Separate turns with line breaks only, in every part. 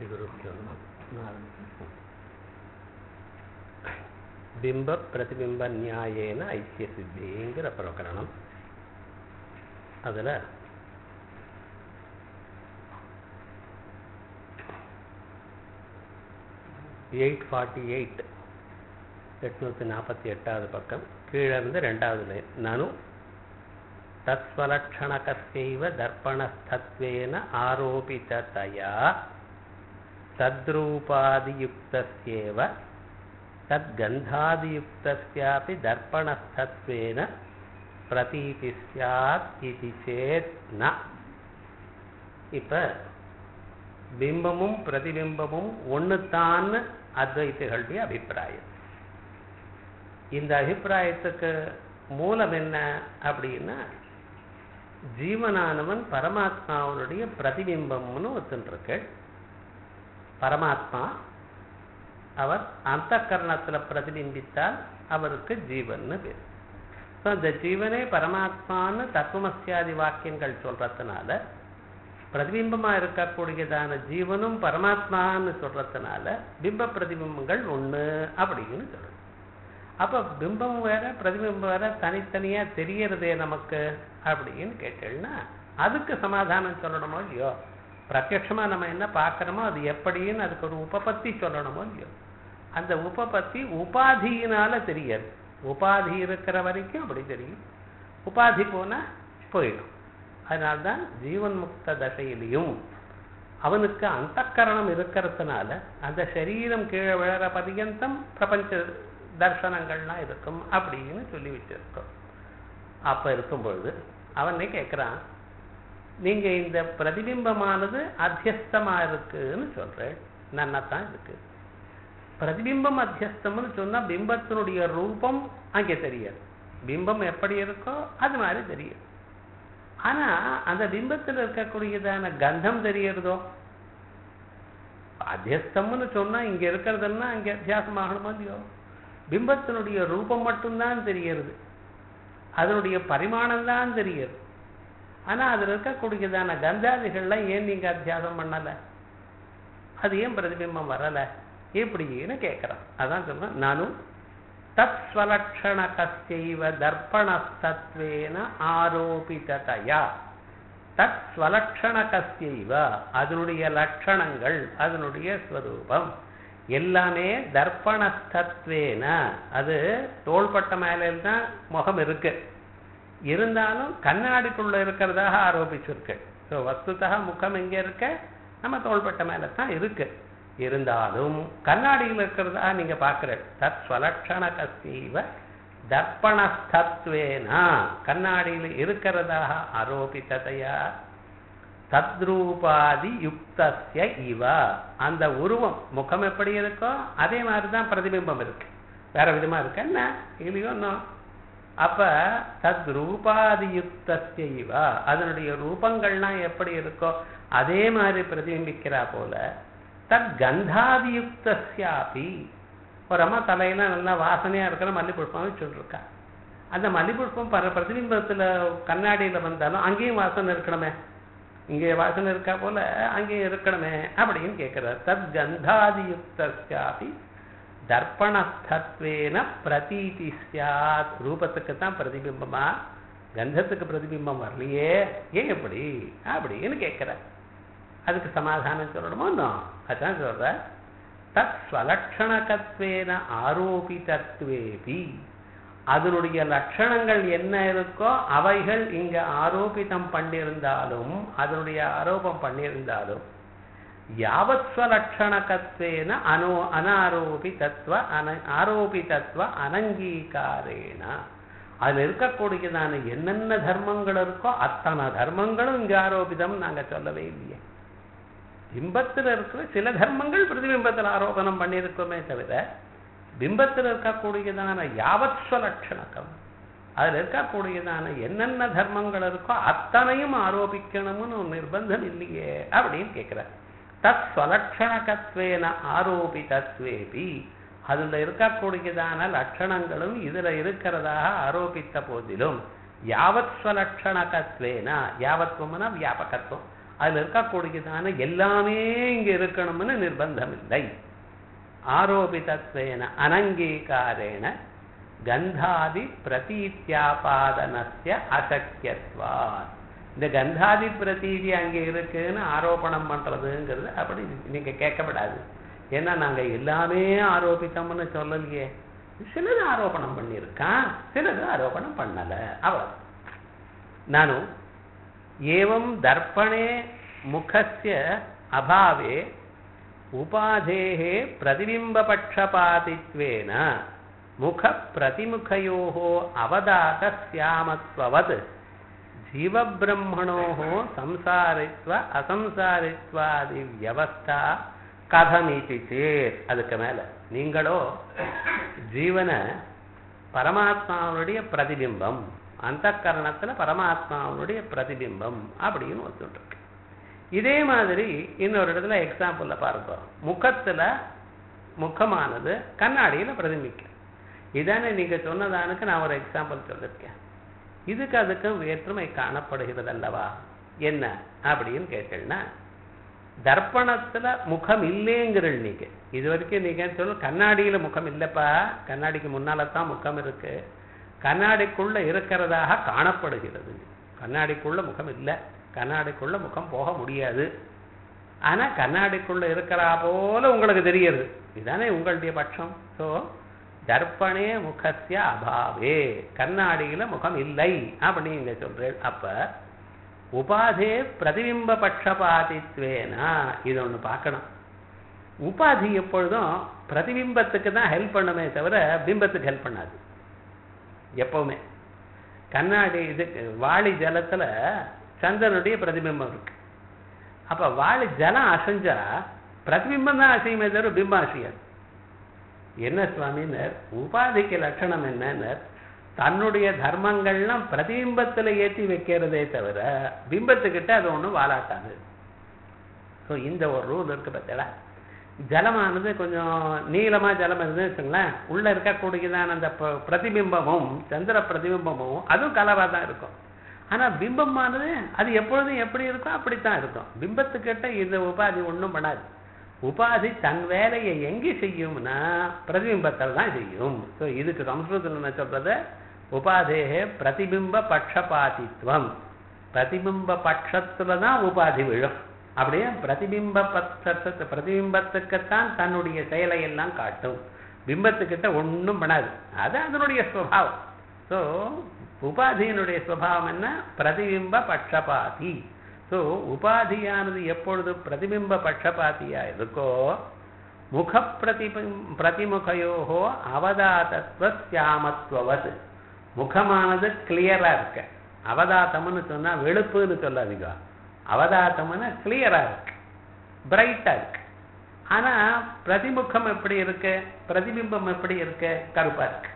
ஸ்ரீகுருभ्यो நமः பிம்ப பிரதிபிம்ப நியாயேன ஐக்கிய சித்திங்கிற பிரகரணம் அதில் எயிட் ஃபார்ட்டி எயிட் எட்நூற்றி நாற்பத்தி எட்டாவது பக்கம் கீழே இருந்து ரெண்டாவது லைன் நானும் தத்ஸ்வலக்ஷணகஸ்யைவ தர்ப்பணஸ்தத்வேன ஆரோபிததயா தத்ரூபாதியுக்தஸ்யேவ தத்கந்தாதியுக்தஸ்யாபி தர்ப்பணஸ்தத்வேன பிரதீதி ஸ்யாத் இது சேத் ந இப்போ பிம்பமும் பிரதிபிம்பமும் ஒன்றுத்தான்னு அத்வைத்துகளுடைய அபிப்பிராயம் இந்த அபிப்பிராயத்துக்கு மூலம் என்ன அப்படின்னா ஜீவனானவன் பரமாத்மாவனுடைய பிரதிபிம்பம்னு ஒத்துருக்கு பரமாத்மா அவர் அந்த கரணத்தில் பிரதிபிம்பித்தால் அவருக்கு ஜீவன்னு பேர் ஸோ அந்த ஜீவனே பரமாத்மான்னு தத்துவமசியாதி வாக்கியங்கள் சொல்றதுனால பிரதிபிம்பமா இருக்கக்கூடியதான ஜீவனும் பரமாத்மான்னு சொல்றதுனால பிம்ப பிரதிபிம்பங்கள் ஒண்ணு அப்படின்னு சொல்லணும் அப்ப பிம்பம் வேற பிரதிபிம்பம் வேற தனித்தனியா தெரியறதே நமக்கு அப்படின்னு கேட்டேன்னா அதுக்கு சமாதானம் சொல்லணுமோ இல்லையோ பிரத்யட்சமா நம்ம என்ன பார்க்கறோமோ அது எப்படின்னு அதுக்கு ஒரு உபபத்தி சொல்லணுமோ இல்லையோ அந்த உபபத்தி உபாதியினால தெரியாது உபாதி இருக்கிற வரைக்கும் அப்படி தெரியும் உபாதி போனா போயிடும் அதனால்தான் ஜீவன் முக்த தசையிலையும் அவனுக்கு அந்த கரணம் இருக்கிறதுனால அந்த சரீரம் கீழே விழற பர்யந்தம் பிரபஞ்ச தர்சனங்கள்லாம் இருக்கும் அப்படின்னு சொல்லி வச்சிருக்கோம் அப்ப இருக்கும் பொழுது அவனே கேட்கிறான் நீங்க இந்த பிரதிபிம்பமானது அத்தியஸ்தமா இருக்குன்னு சொல்றேன் நன்னத்தான் இருக்கு பிரதிபிம்பம் அத்தியஸ்தம்னு சொன்னா பிம்பத்தினுடைய ரூபம் அங்கே தெரியாது பிம்பம் எப்படி இருக்கோ அது மாதிரி தெரியும் ஆனா அந்த பிம்பத்தில் இருக்கக்கூடியதான கந்தம் தெரியறதோ அத்தியஸ்தம்னு சொன்னா இங்க இருக்கிறதுன்னா அங்க அத்தியாசம் ஆகணுமோ இல்லையோ பிம்பத்தினுடைய ரூபம் மட்டும்தான் தெரியறது அதனுடைய பரிமாணம் தான் தெரியுது ஆனா அதுல இருக்கக்கூடியதான கந்தாதிகள்லாம் ஏன் நீங்க அத்தியாசம் பண்ணல அது ஏன் பிரதிபிம்பம் வரல எப்படின்னு கேட்கிறான் அதான் சொல்றேன் நானும் தத் ஸ்வலக்ஷணகஸ்யைவ தர்ப்பணஸ்தத்வேன ஆரோபிததையா தத் ஸ்வலக்ஷணகஸ்யைவ அதனுடைய லட்சணங்கள் அதனுடைய ஸ்வரூபம் எல்லாமே தர்ப்பணஸ்தத்வேன அது தோள்பட்ட மேல தான் முகம் இருக்கு இருந்தாலும் கண்ணாடிக்குள்ள இருக்கிறதாக ஆரோபிச்சிருக்கு ஸோ வஸ்துதா முகம் எங்க இருக்க நம்ம தோள்பட்ட மேல தான் இருக்கு இருந்தாலும் கண்ணாடியில் இருக்கிறதா நீங்க பாக்குற தத் ஸ்வலக்ஷண கஸ்தீவ தர்ப்பணஸ்தத்வேனா கண்ணாடியில் இருக்கிறதாக ஆரோபித்ததையா தத்ரூபாதி யுக்தஸ்ய இவ அந்த உருவம் முகம் எப்படி இருக்கோ அதே மாதிரி தான் பிரதிபிம்பம் இருக்கு வேற விதமா இருக்கு என்ன இல்லையோ அப்ப தத் ரூபாதி யுக்தஸ்ய இவ அதனுடைய ரூபங்கள்லாம் எப்படி இருக்கோ அதே மாதிரி பிரதிபிம்பிக்கிறா போல தத் கந்தாதி யுக்தஸ்யாபி ஒரு அம்மா தலையில நல்லா வாசனையா இருக்கிற மல்லிபுஷ்பம் வச்சுருக்கா அந்த மல்லிபுஷ்பம் பர பிரதிபிம்பத்துல கண்ணாடியில வந்தாலும் அங்கேயும் வாசனை இருக்கணுமே இங்கே வாசனை இருக்கா போல அங்கேயும் இருக்கணுமே அப்படின்னு கேட்கிறார் தத் கந்தாதி யுக்தஸ்யாபி தர்ப்பணஸ்தத்வேன பிரதீதி சியாத் ரூபத்துக்கு தான் பிரதிபிம்பமா கந்தத்துக்கு பிரதிபிம்பம் வரலையே ஏன் எப்படி அப்படின்னு கேட்கிற அதுக்கு சமாதானம் சொல்லணுமோ அதான் சொல்ற தத் ஸ்வலக்ஷணகத்வேன ஆரோபிதத்வேபி அதனுடைய லட்சணங்கள் என்ன இருக்கோ அவைகள் இங்க ஆரோபிதம் பண்ணியிருந்தாலும் அதனுடைய ஆரோபம் பண்ணியிருந்தாலும் யாவத் ஸ்வலக்ஷணகத்வேன அனோ அனாரோபிதத்வ அன ஆரோபிதத்வ அனங்கீகாரேன அதுல இருக்கக்கூடியதான என்னென்ன தர்மங்கள் இருக்கோ அத்தனை தர்மங்களும் இங்க ஆரோபிதம் நாங்க சொல்லவே இல்லையே பிம்பத்தில் இருக்கிற சில தர்மங்கள் பிரதிபிம்பத்தில் ஆரோபணம் பண்ணியிருக்கோமே தவிர பிம்பத்தில் இருக்கக்கூடியதான யாவத்ஸ்வ லட்சணக்கம் அதுல இருக்கக்கூடியதான என்னென்ன தர்மங்கள் இருக்கோ அத்தனையும் ஆரோபிக்கணும்னு ஒரு நிர்பந்தம் இல்லையே அப்படின்னு கேட்கிற தத் ஸ்வலட்சணகத்வேன ஆரோபிதத்வேபி அதுல இருக்கக்கூடியதான லட்சணங்களும் இதுல இருக்கிறதாக ஆரோபித்த போதிலும் யாவத் ஸ்வலட்சணகத்வேன யாவத்வம்னா வியாபகத்துவம் அதுல இருக்கக்கூடியதான எல்லாமே இங்க இருக்கணும்னு நிர்பந்தம் இல்லை ஆரோபிதத்வேன அனங்கீகாரேண கந்தாதி பிரதீத்தியாபாதனஸ்ய அசக்கியத்வாத் இந்த கந்தாதி பிரதீதி அங்கே இருக்குன்னு ஆரோபணம் பண்றதுங்கிறது அப்படி நீங்க கேட்கப்படாது ஏன்னா நாங்க எல்லாமே ஆரோபித்தோம்னு சொல்லலையே சிலது ஆரோபணம் பண்ணியிருக்கான் சிலது ஆரோபணம் பண்ணல அவ்வளவு நானும் ஏவம் தர்ப்பணே முகஸ்ய அபாவே உபாதேः प्रतिबिम्बपक्षपातित्वेन मुखप्रतिमुखयोः अवदातस्यामत्ववत् जीवब्रह्मणोः संसारित्व असंसारित्वादिव्यवस्था கதமிதி சேத் அதுக்கு மேல நீங்களோ ஜீவன பரமாத்மாவனுடைய பிரதிபிம்பம் அந்த கரணத்துல பரமாத்மாவனுடைய பிரதிபிம்பம் அப்படின்னு ஒத்துட்டு இருக்கு இதே மாதிரி இன்னொரு இடத்துல எக்ஸாம்பிள்ல பார்ப்போம் முகத்துல முகமானது கண்ணாடியில பிரதிபிக்கும் இதானே நீங்க சொன்னதானுக்கு நான் ஒரு எக்ஸாம்பிள் சொல்லிருக்கேன் இதுக்கு அதுக்கும் வேற்றுமை காணப்படுகிறது அல்லவா என்ன அப்படின்னு கேட்டீங்கன்னா தர்ப்பணத்துல முகம் இல்லைங்கிறள் நீங்க இது வரைக்கும் நீங்க சொல்ல கண்ணாடியில முகம் இல்லப்பா கண்ணாடிக்கு முன்னால தான் முகம் இருக்கு கண்ணாடிக்குள்ள இருக்கிறதாக காணப்படுகிறது கண்ணாடிக்குள்ள முகம் இல்லை கண்ணாடிக்குள்ள முகம் போக முடியாது ஆனா கண்ணாடிக்குள்ள இருக்கிறா போல உங்களுக்கு தெரியுது இதுதானே உங்களுடைய பட்சம் சோ தர்ப்பணே முகசிய அபாவே கண்ணாடியில முகம் இல்லை அப்படின்னு சொல்றேன் அப்ப உபாதே பிரதிபிம்ப பட்சபாதித்வேனா இது ஒண்ணு பார்க்கணும் உபாதி எப்பொழுதும் பிரதிபிம்பத்துக்கு தான் ஹெல்ப் பண்ணுமே தவிர பிம்பத்துக்கு ஹெல்ப் பண்ணாது எப்பவுமே கண்ணாடி இது வாளி ஜலத்துல சந்திரனுடைய பிரதிபிம்பம் இருக்கு அப்ப வாளி ஜலம் அசைஞ்சா பிரதிபிம்பம் தான் அசையுமே தவிர பிம்பம் அசையாது என்ன சுவாமினர் உபாதிக்கு லட்சணம் என்னன்னர் தன்னுடைய தர்மங்கள்லாம் பிரதிபிம்பத்துல ஏற்றி வைக்கிறதே தவிர பிம்பத்துக்கிட்ட அது ஒண்ணும் வாலாட்டாது ஸோ இந்த ஒரு ரூல் இருக்கு பார்த்தீங்களா ஜலமானது கொஞ்சம் நீளமா ஜலம் இருந்துன்னு வச்சுங்களேன் உள்ள இருக்கக்கூடியதான அந்த ப- பிரதிபிம்பமும் சந்திர பிரதிபிம்பமும் அதுவும் கலவா தான் இருக்கும் ஆனா பிம்பமானது அது எப்பொழுதும் எப்படி இருக்கும் அப்படித்தான் இருக்கும் பிம்பத்துக்கிட்ட இந்த உபாதி ஒண்ணும் பண்ணாது உபாதி தன் வேலையை எங்கே செய்யும்னா பிரதிபிம்பத்தில் தான் செய்யும் ஸோ இதுக்கு சம்ஸ்கிருதத்தில் என்ன சொல்றது உபாதேகே பிரதிபிம்ப பட்சபாதித்வம் பிரதிபிம்ப பட்சத்துல தான் உபாதி விழும் அப்படியே பிரதிபிம்ப பட்சத்து பிரதிபிம்பத்துக்குத்தான் தன்னுடைய செயலை எல்லாம் காட்டும் பிம்பத்துக்கிட்ட ஒண்ணும் பண்ணாது அது அதனுடைய சுவாவம் ஸோ உபாதியினுடைய சுவாவம் என்ன பிரதிபிம்ப பட்சபாதி ஸோ உபாதியானது எப்பொழுது பிரதிபிம்ப பட்சபாத்தியா இருக்கோ முக பிரதிபிம் பிரதிமுகையோகோ அவதாதத்துவ சியாமத்துவவது முகமானது கிளியரா இருக்க அவதாத்தம்னு சொன்னா வெளுப்புன்னு சொல்லாதீங்க அவதாத்தம்னு கிளியரா இருக்கு பிரைட்டா இருக்கு ஆனா பிரதிமுகம் எப்படி இருக்கு பிரதிபிம்பம் எப்படி இருக்கு கருப்பா இருக்கு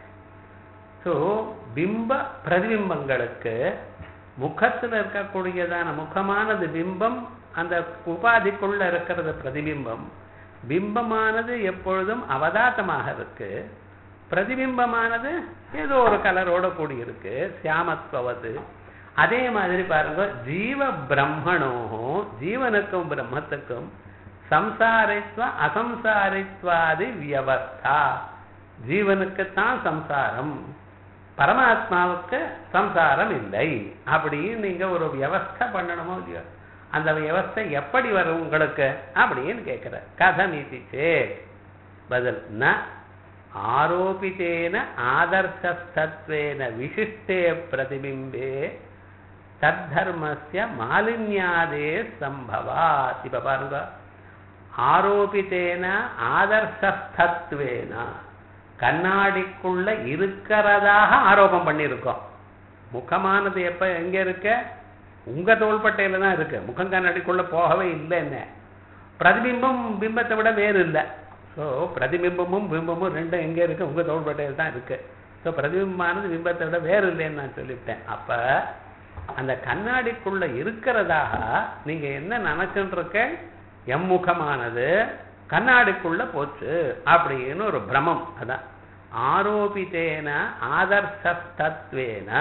ஸோ பிம்ப பிரதிபிம்பங்களுக்கு முகத்துல இருக்கக்கூடியதான முகமானது பிம்பம் அந்த உபாதிக்குள்ள இருக்கிறது பிரதிபிம்பம் பிம்பமானது எப்பொழுதும் அவதாத்தமாக இருக்கு பிரதிபிம்பமானது ஏதோ ஒரு கலரோட கூடி இருக்கு சியாமத்வது அதே மாதிரி பாருங்க ஜீவ பிரம்மணோகும் ஜீவனுக்கும் பிரம்மத்துக்கும் சம்சாரித்வ அசம்சாரித்வாதி வியவஸ்தா ஜீவனுக்குத்தான் சம்சாரம் பரமாத்மாவுக்கு சம்சாரம் இல்லை அப்படின்னு நீங்க ஒரு வியவஸ்தை பண்ணணுமோ இல்லையோ அந்த வியவஸ்தை எப்படி வரும் உங்களுக்கு அப்படின்னு கேட்கிற கதமிதி சேத் பதில் ந ஆரோபித்தேன ஆதர்சஸ்தத்வேன விசிஷ்டே பிரதிபிம்பே தத்தர்மஸ்ய மாலின்யாதே சம்பவாத் இப்ப பாருங்க ஆரோபித்தேன ஆதர்சஸ்தத்வேன கண்ணாடிக்குள்ள இருக்கிறதாக ஆரோபம் பண்ணியிருக்கோம் முகமானது எப்ப எங்க இருக்க உங்க தோள்பட்டையில தான் இருக்கு முகம் கண்ணாடிக்குள்ள போகவே இல்லை என்ன பிரதிபிம்பம் பிம்பத்தை விட வேறு இல்லை ஸோ பிரதிபிம்பமும் பிம்பமும் ரெண்டும் எங்க இருக்கு உங்க தோள்பட்டையில் தான் இருக்கு ஸோ பிரதிபிம்பமானது பிம்பத்தை விட வேறு இல்லைன்னு நான் சொல்லிவிட்டேன் அப்ப அந்த கண்ணாடிக்குள்ள இருக்கிறதாக நீங்க என்ன நினைச்சுட்டு இருக்க எம்முகமானது கண்ணாடிக்குள்ள போச்சு அப்படின்னு ஒரு பிரமம் அதான் ஆரோபித்தேன ஆதர்சத்தத்வேன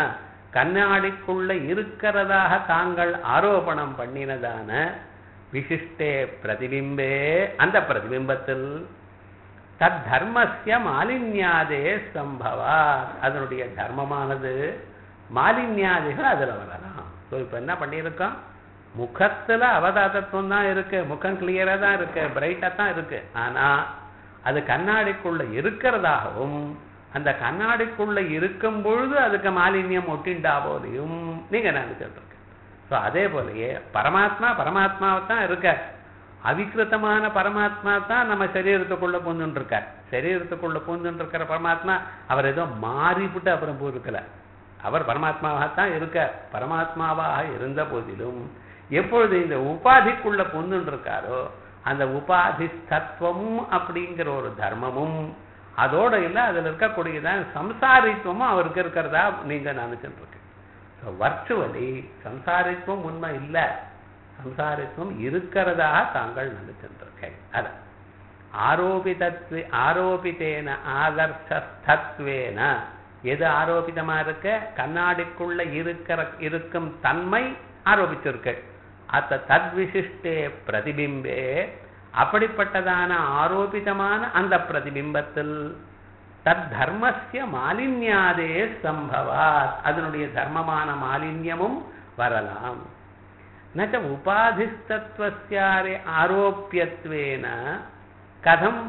கண்ணாடிக்குள்ள இருக்கிறதாக தாங்கள் ஆரோபணம் பண்ணினதான விசிஷ்டே பிரதிபிம்பே அந்த பிரதிபிம்பத்தில் தத் தர்மஸ்ய மாலின்யாதே சம்பவா அதனுடைய தர்மமானது மாலின்யாதிகள் அதுல வரலாம் ஸோ இப்போ என்ன பண்ணியிருக்கோம் முகத்துல அவதாதத்துவம் தான் இருக்கு முகம் கிளியரா தான் இருக்கு பிரைட்டா தான் இருக்கு ஆனா அது கண்ணாடிக்குள்ள இருக்கிறதாகவும் அந்த கண்ணாடிக்குள்ள இருக்கும் பொழுது அதுக்கு மாலின்யம் ஒட்டிண்டா போலையும் நீங்க நினைச்சிட்டு இருக்கு ஸோ அதே போலயே பரமாத்மா பரமாத்மாவை தான் இருக்கார் அவிகிருத்தமான பரமாத்மா தான் நம்ம சரீரத்துக்குள்ள பூந்துட்டு இருக்கார் சரீரத்துக்குள்ள பூந்துட்டு இருக்கிற பரமாத்மா அவர் ஏதோ மாறிவிட்டு அப்புறம் போயிருக்கல அவர் பரமாத்மாவாகத்தான் இருக்கார் பரமாத்மாவாக இருந்த போதிலும் எப்பொழுது இந்த உபாதிக்குள்ள பூந்துட்டு இருக்காரோ அந்த உபாதி தத்துவம் அப்படிங்கிற ஒரு தர்மமும் அதோட இல்லை அதுல இருக்கக்கூடியதான் சம்சாரித்துவமும் அவருக்கு இருக்கிறதா நீங்க நினைச்சுட்டு இருக்கு ஸோ வர்ச்சுவலி சம்சாரித்துவம் உண்மை இல்லை சம்சாரித்துவம் இருக்கிறதா தாங்கள் நினைச்சுருக்கேன் அத ஆரோபிதத்வே ஆரோபித்தேன ஆதர்ஷஸ்தத்வேன எது ஆரோபிதமா இருக்க கண்ணாடிக்குள்ள இருக்கிற இருக்கும் தன்மை ஆரோபிச்சிருக்கு அத்த தத்விசிஷ்டே பிரதிபிம்பே அப்படிப்பட்டதான ஆரோபிதமான அந்த பிரதிபிம்பத்தில் தத் தர்மஸ்ய மாலின்யாதே சம்பவாத் அதனுடைய தர்மமான மாலின்யமும் வரலாம் நச்ச உபாதிஸ்தத்வஸ்யாரே ஆரோப்பியத்வேன கதம்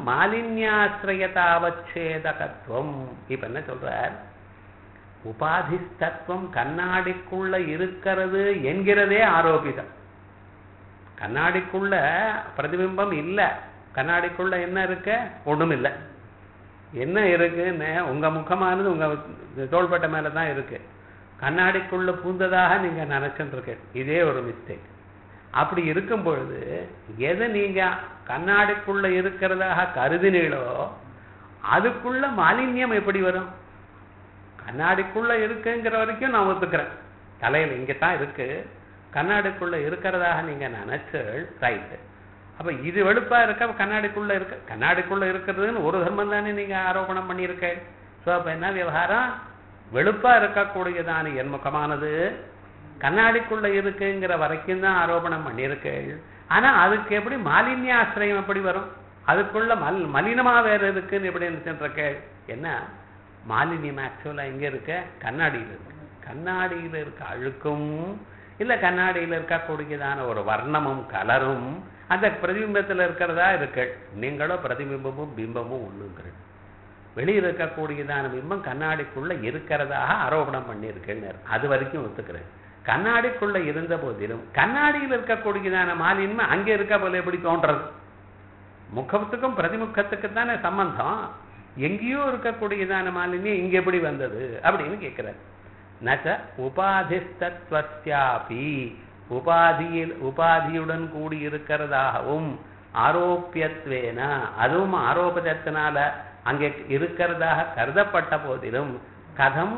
மாலின்யாசிரயதாவச்சேதகத்துவம் இப்ப என்ன சொல்றார் உபாதிஸ்தத்துவம் கண்ணாடிக்குள்ள இருக்கிறது என்கிறதே ஆரோபிதம் கண்ணாடிக்குள்ள பிரதிபிம்பம் இல்ல கண்ணாடிக்குள்ள என்ன இருக்க ஒண்ணும் இல்லை என்ன இருக்குன்னு உங்க முகமானது உங்க தோள்பட்டை மேல தான் இருக்கு கண்ணாடிக்குள்ள பூந்ததாக நீங்க நினைச்சுட்டு இருக்க இதே ஒரு மிஸ்டேக் அப்படி இருக்கும் பொழுது எதை நீங்க கண்ணாடிக்குள்ள இருக்கிறதாக கருதினீங்களோ அதுக்குள்ள மாலின்யம் எப்படி வரும் கண்ணாடிக்குள்ள இருக்குங்கிற வரைக்கும் நான் ஒத்துக்கிறேன் தலையில இங்க தான் இருக்கு கண்ணாடிக்குள்ள இருக்கிறதாக நீங்க நினைச்சு ரைட்டு அப்ப இது வெளுப்பா இருக்க கண்ணாடிக்குள்ள இருக்க கண்ணாடிக்குள்ள இருக்கிறதுன்னு ஒரு தர்மம் தானே நீங்க ஆரோபணம் பண்ணியிருக்க ஸோ அப்ப என்ன விவகாரம் வெளுப்பா இருக்கக்கூடியதான என் முகமானது கண்ணாடிக்குள்ள இருக்குங்கிற வரைக்கும் தான் ஆரோபணம் பண்ணியிருக்கு ஆனா அதுக்கு எப்படி மாலின்யாசிரியம் எப்படி வரும் அதுக்குள்ள மல் மலினமா வேற இருக்குன்னு எப்படி நினைச்சுட்டு என்ன மாலின்யம் ஆக்சுவலா எங்க இருக்க கண்ணாடியில இருக்கு கண்ணாடியில இருக்க அழுக்கும் இல்ல கண்ணாடியில இருக்கக்கூடியதான ஒரு வர்ணமும் கலரும் அந்த பிரதிபிம்பத்துல இருக்கிறதா இருக்கு நீங்களோ பிரதிபிம்பமும் பிம்பமும் ஒண்ணுங்கிறது வெளியில் இருக்கக்கூடியதான பிம்பம் கண்ணாடிக்குள்ள இருக்கிறதாக ஆரோபணம் பண்ணியிருக்கேன்னு அது வரைக்கும் ஒத்துக்கிறேன் கண்ணாடிக்குள்ள இருந்த போதிலும் கண்ணாடியில் இருக்கக்கூடியதான மாலின்மை அங்கே இருக்க போல எப்படி தோன்றது முகத்துக்கும் பிரதிமுகத்துக்கு தானே சம்பந்தம் எங்கேயோ இருக்கக்கூடியதான மாலின்யம் இங்க எப்படி வந்தது அப்படின்னு கேட்கிறார் நச்ச உபாதிஸ்தத்வஸ்யாபி உபாதியில் உபாதியுடன் கூடி இருக்கிறதாகவும் ஆரோப்பியத்வேன அதுவும் ஆரோபதத்தினால அங்கே இருக்கிறதாக கருதப்பட்ட போதிலும் கதம்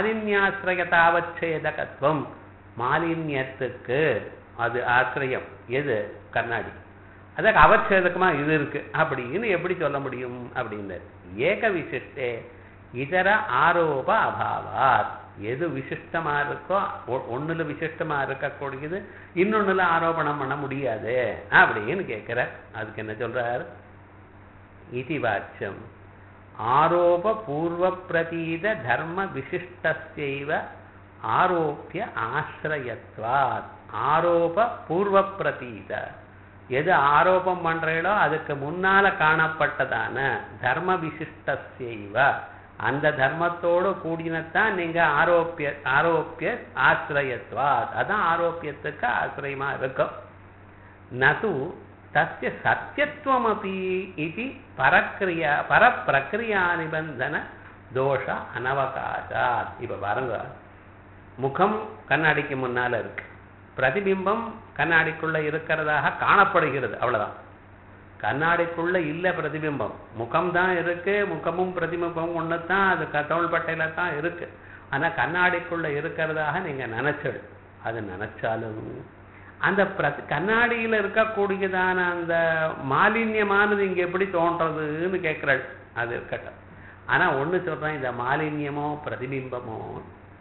மாலின்யாசிரயதாவச்சேதகத்துவம் மாலின்யத்துக்கு அது ஆசிரியம் எது கண்ணாடி அதுக்கு அவச்சேதகமா இது இருக்கு அப்படின்னு எப்படி சொல்ல முடியும் அப்படின்னு ஏக விசிஷ்டே இதர ஆரோப அபாவாத் எது விசிஷ்டமா இருக்கோ ஒண்ணுல விசிஷ்டமா இருக்கக்கூடியது இன்னொன்னுல ஆரோபணம் பண்ண முடியாது அப்படின்னு கேட்கிற அதுக்கு என்ன சொல்றார் இதி வாச்சியம் ஆரோப பூர்வ பிரதீத தர்ம விசிஷ்டஸ்யைவ ஆரோப்பிய ஆசிரயத்வாத் ஆரோப பூர்வ பிரதீத எது ஆரோபம் பண்றீங்களோ அதுக்கு முன்னால காணப்பட்டதான தர்ம விசிஷ்டஸ்யைவ அந்த தர்மத்தோடு கூடினத்தான் நீங்க ஆரோப்பிய ஆரோப்பிய ஆசிரயத்வாத் அதான் ஆரோப்பியத்துக்கு ஆசிரியமா இருக்கும் நது தஸ்ய சத்தியத்துவம் அப்படி இது பரக்கிரியா பரப்பிரக்கிரியா நிபந்தன தோஷ அனவகாசாத் இப்ப பாருங்க முகம் கண்ணாடிக்கு முன்னால இருக்கு பிரதிபிம்பம் கண்ணாடிக்குள்ள இருக்கிறதாக காணப்படுகிறது அவ்வளவுதான் கண்ணாடிக்குள்ள இல்ல பிரதிபிம்பம் முகம் தான் இருக்கு முகமும் பிரதிபிம்பம் ஒண்ணு தான் அது தோள்பட்டையில தான் இருக்கு ஆனா கண்ணாடிக்குள்ள இருக்கிறதாக நீங்க நினைச்சது அது நினைச்சாலும் அந்த பிரதி கண்ணாடியில இருக்கக்கூடியதான அந்த மாலின்யமானது இங்க எப்படி தோன்றதுன்னு கேட்கிறாள் அது இருக்கட்டும் ஆனா ஒண்ணு சொல்றேன் இந்த மாலின்யமோ பிரதிபிம்பமோ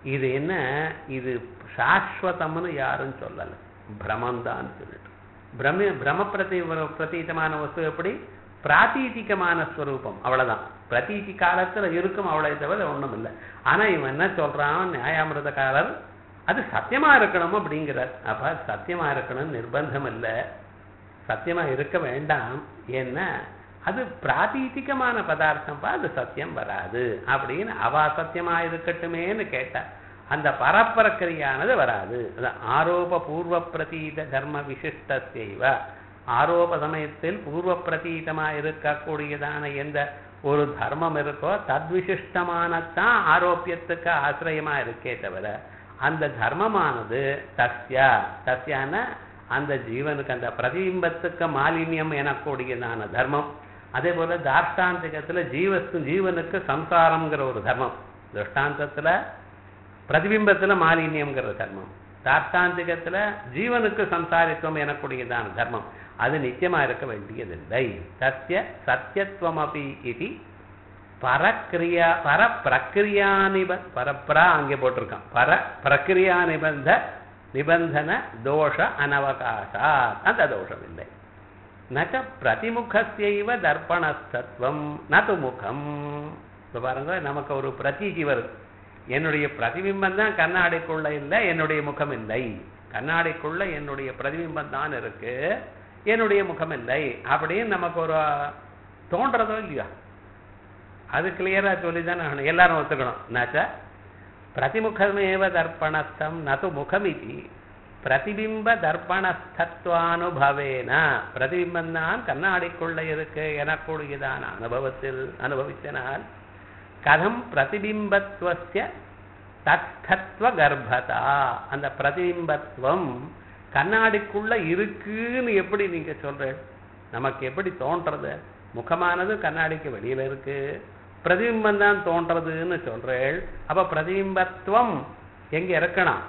இது என்ன இது சாஸ்வதம்னு யாரும் சொல்லலை பிரமந்தான் சொல்லிட்டு பிரம பிரம பிரதி பிரதீதமான வஸ்து எப்படி பிராத்தீதிகமான ஸ்வரூபம் அவ்வளவுதான் பிரதீதி காலத்துல இருக்கும் அவ்வளவு தவிர ஒண்ணும் இல்லை ஆனா இவன் என்ன சொல்றான் நியாயாமிரதக்காரர் அது சத்தியமா இருக்கணும் அப்படிங்கிறார் அப்ப சத்தியமா இருக்கணும் நிர்பந்தம் இல்லை சத்தியமா இருக்க வேண்டாம் ஏன்னா அது பிராதீதிகமான பதார்த்தம்ப்பா அது சத்தியம் வராது அப்படின்னு அவ சத்தியமா இருக்கட்டுமேன்னு கேட்டா அந்த பரப்பிரக்கிரியானது வராது அது ஆரோப பூர்வ பிரதீத தர்ம விசிஷ்ட செய்வ ஆரோப சமயத்தில் பூர்வ பிரதீதமா இருக்கக்கூடியதான எந்த ஒரு தர்மம் இருக்கோ தத்விசிஷ்டமானத்தான் ஆரோப்பியத்துக்கு ஆசிரியமா இருக்கே தவிர அந்த தர்மமானது தஸ்யா தஸ்யான அந்த ஜீவனுக்கு அந்த பிரதிபிம்பத்துக்கு மாலின்யம் எனக்கூடியதான தர்மம் அதே போல தார்ஷ்டாந்திகத்துல ஜீவஸ்து ஜீவனுக்கு சம்சாரம்ங்கிற ஒரு தர்மம் திருஷ்டாந்தத்துல பிரதிபிம்பத்துல மாலின்யம்ங்கிற தர்மம் தார்ஷ்டாந்திகத்துல ஜீவனுக்கு சம்சாரித்துவம் எனக்கூடியதான தர்மம் அது நித்தியமா இருக்க வேண்டியதில்லை சத்திய சத்தியத்துவம் அப்படி இது பரக்கிரியா பர பிரக்கிரியா நிப பரப்ரா அங்கே போட்டிருக்கான் பர பிரக்கிரியா நிபந்த நிபந்தன தோஷ அனவகாசா அந்த தோஷம் இல்லை நச்ச பிரதிமுகஸ்யைவ தர்ப்பணஸ்தத்துவம் நது முகம் இப்போ பாருங்க நமக்கு ஒரு பிரதீதி வருது என்னுடைய பிரதிபிம்பம் தான் கண்ணாடிக்குள்ள இல்லை என்னுடைய முகம் இல்லை கண்ணாடிக்குள்ள என்னுடைய பிரதிபிம்பம் தான் இருக்கு என்னுடைய முகம் இல்லை அப்படின்னு நமக்கு ஒரு தோன்றதோ இல்லையா அது கிளியரா சொல்லி தானே எல்லாரும் ஒத்துக்கணும் என்னாச்சா பிரதிமுகமேவ தர்ப்பணஸ்தம் நது முகமிதி பிரதிபிம்ப தர்ப்பணஸ்தத்வானுபவேன பிரதிபிம்பம் தான் கண்ணாடிக்குள்ள இருக்கு எனக்கூடியதான அனுபவத்தில் அனுபவித்தனால் கதம் பிரதிபிம்பத்துவசிய தத்தத்துவ கர்ப்பதா அந்த பிரதிபிம்பத்துவம் கண்ணாடிக்குள்ள இருக்குன்னு எப்படி நீங்க சொல்ற நமக்கு எப்படி தோன்றது முகமானது கண்ணாடிக்கு வெளியில இருக்கு பிரதிபிம்பம் தான் தோன்றதுன்னு சொல்றேள் அப்ப பிரதிபிம்பத்துவம் எங்க இருக்கணும்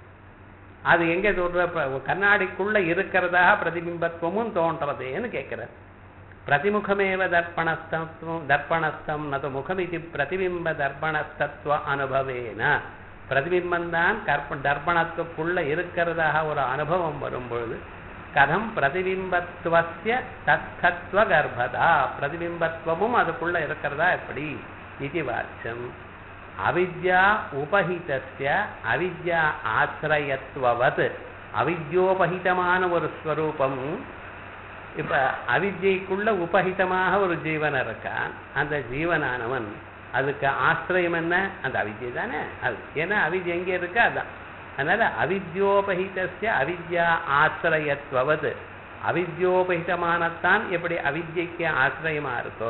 அது எங்க சொல்ற கண்ணாடிக்குள்ள இருக்கிறதா பிரதிபிம்பத்துவமும் தோன்றதேன்னு கேட்கிற பிரதிமுகமேவ தர்ப்பணஸ்தம் தர்ப்பணஸ்தம் நது முகமிதி பிரதிபிம்ப தர்ப்பணஸ்தத்துவ அனுபவேன பிரதிபிம்பம் தான் கற்ப தர்ப்பணத்துக்குள்ள இருக்கிறதாக ஒரு அனுபவம் வரும்பொழுது கதம் பிரதிபிம்பத்துவசிய தத்தத்துவ கர்ப்பதா பிரதிபிம்பத்துவமும் அதுக்குள்ள இருக்கிறதா எப்படி இது வாட்சம் அவித்யா உபஹிதஸ்ய அவித்யா ஆசிரயத்துவவத் அவித்யோபகிதமான ஒரு ஸ்வரூபம் இப்ப அவித்யைக்குள்ள உபஹிதமாக ஒரு ஜீவன் இருக்கான் அந்த ஜீவனானவன் அதுக்கு ஆசிரியம் என்ன அந்த அவித்யை தானே அது ஏன்னா அவித்யை எங்கே இருக்கு அதான் அதனால அவித்யோபகிதஸ்ய அவித்யா ஆசிரயத்துவது அவித்யோபகிதமானத்தான் எப்படி அவித்யைக்கு ஆசிரியமா இருக்கோ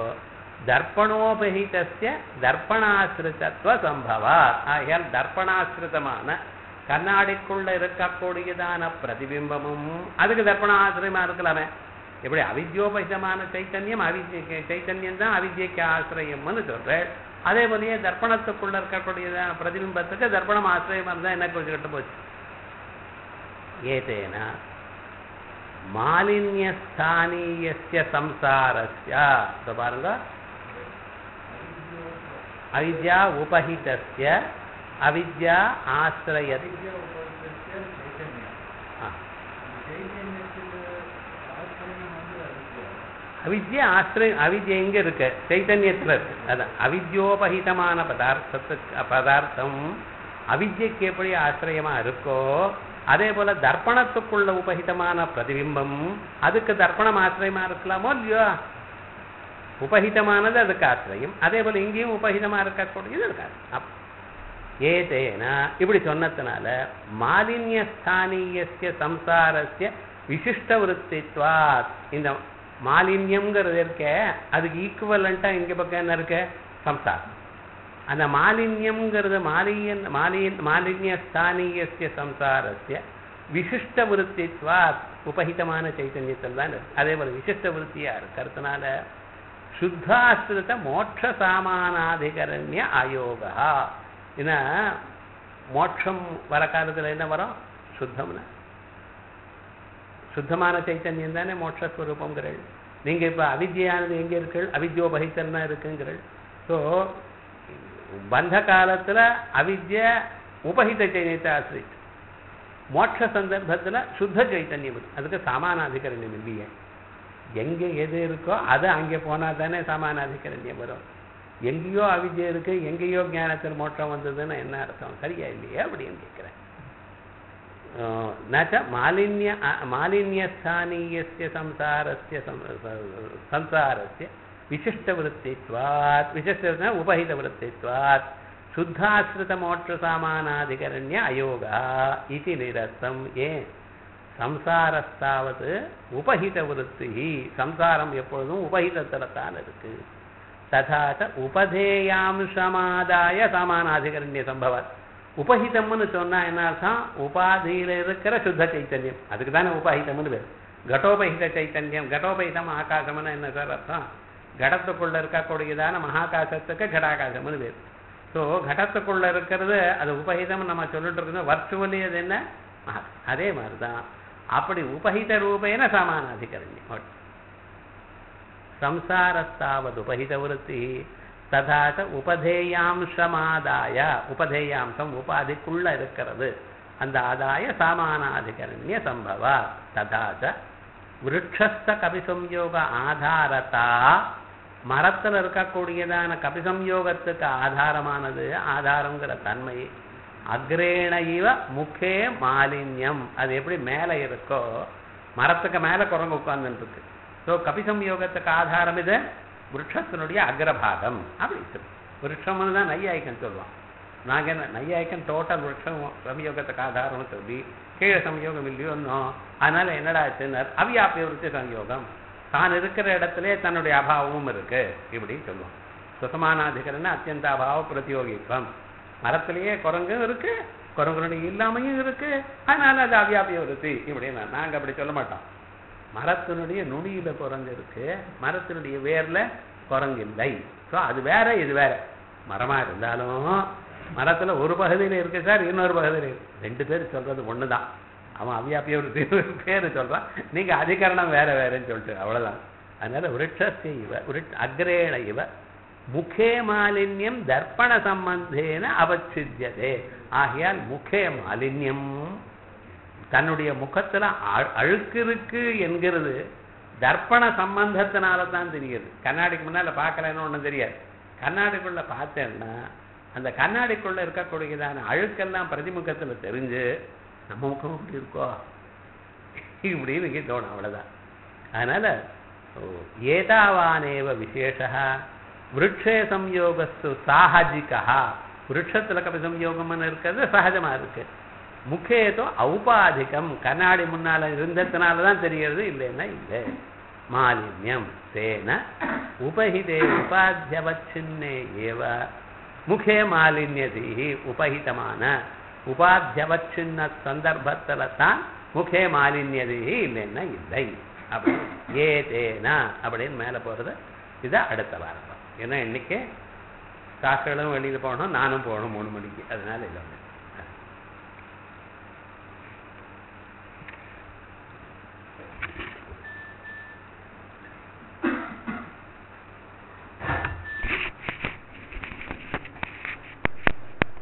தர்ப்பணோபகிதஸ்ய தர்ப்பணாசிரிதத்துவ சம்பவா ஆகையால் தர்ப்பணாசிரிதமான கண்ணாடிக்குள்ள இருக்கக்கூடியதான பிரதிபிம்பமும் அதுக்கு தர்ப்பணாசிரியமா இருக்கலாமே எப்படி அவித்யோபகிதமான சைத்தன்யம் அவித்ய சைத்தன்யம் தான் அவித்யைக்கு ஆசிரியம்னு சொல்றேன் அதே போலயே தர்ப்பணத்துக்குள்ள இருக்கக்கூடியதான பிரதிபிம்பத்துக்கு தர்ப்பணம் ஆசிரியமா இருந்தா என்ன கொஞ்சம் கட்டு போச்சு ஏதேன மாலின்யஸ்தானீயஸ்ய சம்சாரஸ்ய பாருங்க அவித்யா உபஹிதஸ்ய அவித்யா ஆசிரிய அவித்யா ஆசிரியம் அவித்யா எங்க இருக்கு சைத்தன்யத்துல இருக்கு அதான் அவித்யோபகிதமான பதார்த்தத்துக்கு பதார்த்தம் அவித்யக்கு எப்படி ஆசிரியமா இருக்கோ அதே போல தர்ப்பணத்துக்குள்ள உபகிதமான பிரதிபிம்பம் அதுக்கு தர்ப்பணம் ஆசிரியமா இருக்கலாமோ இல்லையோ உபகிதமானது அதுக்கு ஆசிரியம் அதே போல இங்கேயும் உபகிதமா இருக்கக்கூடியது இருக்காது அப் ஏதேனா இப்படி சொன்னதுனால மாலின்யஸ்தானீயஸ்ய சம்சாரஸ்ய விசிஷ்ட விருத்தித்வாத் இந்த மாலின்யம்ங்கிறது இருக்க அதுக்கு ஈக்குவலண்டா இங்க பக்கம் என்ன இருக்கு சம்சாரம் அந்த மாலின்யம்ங்கிறது மாலியன் மாலியன் மாலின்ய ஸ்தானீயஸ்ய சம்சாரஸ்ய விசிஷ்ட விருத்தித்வாத் உபஹிதமான சைத்தன்யத்தில் தான் இருக்கு அதே போல விசிஷ்ட விருத்தியா இருக்கிறதுனால சுத்தாஸ்திருத மோட்ச சாமானாதிகரண்ய அயோகா ஏன்னா மோட்சம் வர காலத்துல என்ன வரும் சுத்தம்னா சுத்தமான சைத்தன்யம் தானே மோட்சஸ்வரூபங்கிறள் நீங்க இப்ப அவித்யானது எங்க இருக்கள் அவித்யோபகித்தன் தான் இருக்குங்கிறள் ஸோ பந்த காலத்துல அவித்ய உபஹித சைதன்யத்தை ஆசிரிச்சு மோட்ச சந்தர்ப்பத்துல சுத்த சைத்தன்யம் இருக்கு. அதுக்கு சாமானாதிகரண்யம் இல்லையே எங்க எது இருக்கோ அது அங்கே போனா தானே சாமானாதிகரண்யம் வரும் எங்கேயோ அவிஜயம் இருக்கு எங்கேயோ ஞானத்தில் மோட்சம் வந்ததுன்னு என்ன அர்த்தம் சரியா இல்லையே அப்படின்னு கேட்கிறேன் நச்ச மாலின்ய மாலின்யஸ்தானீயஸ்ய சம்சாரஸ்ய சம்- ச- சம்சாரஸ்ய விசிஷ்டவருத்தித்வாத் விசிஷ்ட உபஹிதவருத்தித்வாத் சுத்தாசிரிதமோட்சசாமானாதிகரண்ய அயோகா இது நிரஸ்தம் ஏன் சம்சாரஸ்தாவது உபஹித விருத்தி சம்சாரம் எப்பொழுதும் உபஹிதத்தில் தான் இருக்கு ததாச்ச உபதேயாம்சமாதாய சமானாதிகரண்ய சம்பவம் உபஹிதம்னு சொன்னா என்ன அர்த்தம் உபாதியில இருக்கிற சுத்த சைத்தன்யம் அதுக்கு தானே உபஹிதம்னு பேர் கடோபஹித சைத்தன்யம் கடோபஹிதம் ஆகாசம்னு என்ன சார் அர்த்தம் கடத்துக்குள்ள இருக்கக்கூடியதான மகாகாசத்துக்கு கடாகாசம்னு பேர் ஸோ கடத்துக்குள்ள இருக்கிறது அது உபஹிதம் நம்ம சொல்லிட்டு இருக்கிறது வர்ச்சுவலி அது என்ன மகா அதே மாதிரி தான் அப்படி உபஹித ரூபேன சமானாதிகரண்யம் ஓகே. சம்சாரஸ்தாவது உபஹித விருத்தி ததாச்ச உபதேயாம்சமாதாய உபதேயாம்சம் உபாதிக்குள்ள இருக்கிறது அந்த ஆதாய சாமானாதிகரண்ய சம்பவ ததாச்ச விருட்சஸ்த கபிசம்யோக ஆதாரத்தா மரத்தில் இருக்கக்கூடியதான கபிசம்யோகத்துக்கு ஆதாரமானது ஆதாரங்கிற தன்மை அக்ரேண இவ முக்கே மாலின்யம் அது எப்படி மேலே இருக்கோ மரத்துக்கு மேலே குரங்கு உட்கார்ந்துட்டு இருக்கு ஸோ கபிசம்யோகத்துக்கு ஆதாரம் இது விருட்சத்தினுடைய அக்ரபாகம் அப்படி சொல்லு விருட்சம்னு தான் நையாய்க்கன் சொல்லுவான் நாங்கள் என்ன நையாய்க்கன் டோட்டல் விருட்சம் சம்யோகத்துக்கு ஆதாரம்னு சொல்லி கீழே சம்யோகம் இல்லையோ இன்னும் அதனால என்னடா ஆச்சுன்னு அவியாபிய விருத்தி சம்யோகம் தான் இருக்கிற இடத்திலே தன்னுடைய அபாவமும் இருக்கு இப்படி சொல்லுவோம் சுசமானாதிகரன அத்தியந்த அபாவ பிரதியோகித்வம் மரத்திலேயே குரங்கும் இருக்கு குரங்குனுடைய இல்லாமையும் இருக்கு அதனால அது அவியாபிய விருத்தி இப்படின்னு நாங்க அப்படி சொல்ல மாட்டோம் மரத்தினுடைய நுனியில குரங்கு இருக்கு மரத்தினுடைய வேர்ல குரங்கு இல்லை ஸோ அது வேற இது வேற மரமா இருந்தாலும் மரத்துல ஒரு பகுதியில இருக்கு சார் இன்னொரு பகுதியில இருக்கு ரெண்டு பேர் சொல்றது ஒண்ணுதான் அவன் அவியாபிய ஒரு பேரு சொல்றான் நீங்க அதிகரணம் வேற வேறன்னு சொல்லிட்டு அவ்வளவுதான் அதனால விருட்சஸ்ய இவ விருட் அக்ரேண இவ முகே மாலின்யம் தர்ப்பண சம்பந்தேன அவச்சித்தியதே ஆகையால் முகே மாலின்யம் தன்னுடைய முகத்துல அழு- அழுக்கு இருக்கு என்கிறது தர்ப்பண சம்பந்தத்தினால தான் தெரியுது கண்ணாடிக்கு முன்னால பார்க்கலன்னு ஒண்ணும் தெரியாது கண்ணாடிக்குள்ள பார்த்தேன்னா அந்த கண்ணாடிக்குள்ள இருக்கக்கூடியதான அழுக்கெல்லாம் பிரதிமுகத்துல தெரிஞ்சு நம்ம முகம் இப்படி இருக்கோ இப்படின்னு இங்கே தோணும் அவ்வளவுதான் அதனால ஓ, ஏதாவானேவ விசேஷா விருட்சே சம்யோகஸ்து சாஹஜிகா விருட்சத்துல கபி சம்யோகம்னு இருக்கிறது சகஜமா இருக்கு முக்கேதோ ஔபாதிகம் கண்ணாடி முன்னால இருந்ததுனால தான் தெரியறது இல்லைன்னா இல்லை மாலின்யம் தேன உபஹிதே உபாத்தியவச்சின்னே ஏவ முகே மாலின்யதி உபஹிதமான உபாத்தியவச்சின்ன சந்தர்ப்பத்துல தான் முகே மாலின்யதி இல்லைன்னா இல்லை அப்படி ஏதேனா அப்படின்னு மேல போறது இது அடுத்த வாரம் ஏன்னா இன்னைக்கு சாக்களும் வெளியில போகணும் நானும் போகணும் மூணு மணிக்கு அதனால இல்லை